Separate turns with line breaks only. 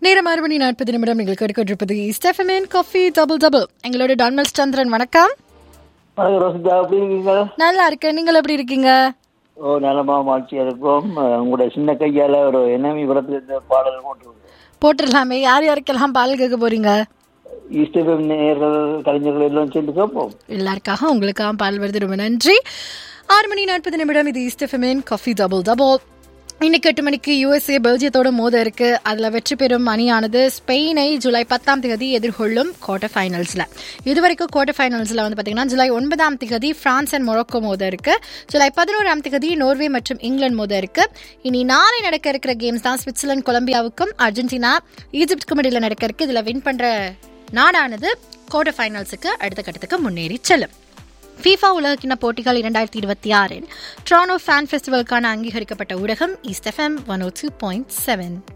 நேரம் ஆறு மணி நாற்பது நிமிடம் நீங்கள் கேட்டுக்கொண்டிருப்பது ஸ்டெஃபமேன் காஃபி டபுள் டபுள் எங்களோட டான்மல் சந்திரன் வணக்கம்
வணக்கம் ரோசிதா எப்படி இருக்கீங்க
நல்லா இருக்கேன் நீங்கள் எப்படி இருக்கீங்க
ஓ நலமா மாட்சியா இருக்கும் அஹ் உங்களோட சின்ன கையால ஒரு என்எம்இ படத்துல இருந்த பாடல் போட்டு
போட்டுடலாமே யார் யாருக்கெல்லாம் பால் கேட்க போறீங்க
ஈஸ்டர் நேயர்கள் கலைஞர்கள் எல்லாம் சேர்ந்து கேட்போம்
எல்லாருக்காக உங்களுக்காக பால் வருது ரொம்ப நன்றி ஆறு மணி நாற்பது நிமிடம் இது ஸ்டெஃபமேன் காஃபி டபுள் டபுள் இன்னைக்கு எட்டு மணிக்கு யுஎஸ்ஏ பெல்ஜியத்தோட மோத இருக்கு அதுல வெற்றி பெறும் அணியானது ஸ்பெயினை ஜூலை பத்தாம் தேதி எதிர்கொள்ளும் குவார்டர் ஃபைனல்ஸ்ல இதுவரைக்கும் குவார்டர் ஃபைனல்ஸ்ல வந்து பாத்தீங்கன்னா ஜூலை ஒன்பதாம் தேதி பிரான்ஸ் அண்ட் மொரோக்கோ மோத இருக்கு ஜூலை பதினோராம் தேதி நோர்வே மற்றும் இங்கிலாந்து மோத இருக்கு இனி நாளை நடக்க இருக்கிற கேம்ஸ் தான் சுவிட்சர்லாந்து கொலம்பியாவுக்கும் அர்ஜென்டினா ஈஜிப்டுக்கும் இடையில நடக்க இருக்கு இதுல வின் பண்ற நாடானது குவார்டர் ஃபைனல்ஸுக்கு அடுத்த கட்டத்துக்கு முன்னேறி செல்லும் ஃபீஃபா உலகக்கிண்ண போட்டிகள் இரண்டாயிரத்தி இருபத்தி ஆறின் ட்ரானோ ஃபேன் ஃபெஸ்டிவலுக்கான அங்கீகரிக்கப்பட்ட ஊடகம் East FM one o two point seven